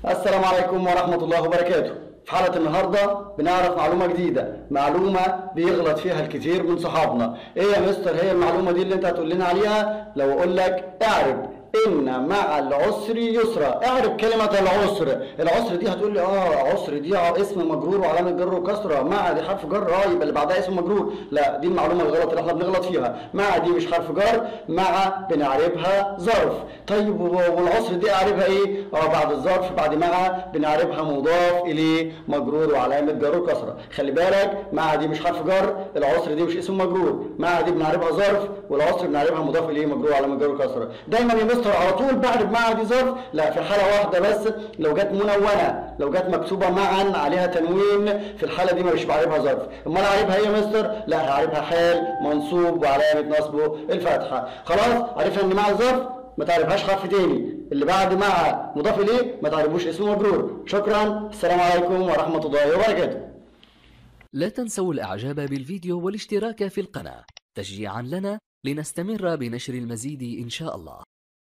السلام عليكم ورحمة الله وبركاته في حلقة النهاردة بنعرف معلومة جديدة معلومة بيغلط فيها الكثير من صحابنا ايه يا مستر هي المعلومة دي اللي انت هتقول لنا عليها لو اقول لك اعرف ان مع العسر يسرا اعرف كلمة العسر العسر دي هتقول لي اه عسر دي اسم مجرور وعلامة جر وكسرة مع دي حرف جر اه يبقى اللي بعدها اسم مجرور لا دي المعلومة الغلط اللي احنا بنغلط فيها مع دي مش حرف جر مع بنعربها ظرف طيب والعسر دي اعربها ايه اه بعد الظرف بعد مع بنعربها مضاف اليه مجرور وعلامة جر وكسرة خلي بالك مع دي مش حرف جر العسر دي مش اسم مجرور مع دي بنعربها ظرف والعسر بنعربها مضاف اليه مجرور وعلامة جر وكسرة دايما يا مستر على طول بعرف مع دي ظرف لا في حالة واحدة بس لو جت منونة لو جت مكتوبة معا عليها تنوين في الحالة دي مش بعرفها ظرف امال اعرفها ايه يا مستر لا هعرفها حال منصوب وعلامة نصبه الفتحة خلاص عرفنا ان مع الظرف ما تعرفهاش حرف تاني اللي بعد مع مضاف اليه ما تعرفوش اسمه مجرور شكرا السلام عليكم ورحمة الله وبركاته لا تنسوا الاعجاب بالفيديو والاشتراك في القناة تشجيعا لنا لنستمر بنشر المزيد ان شاء الله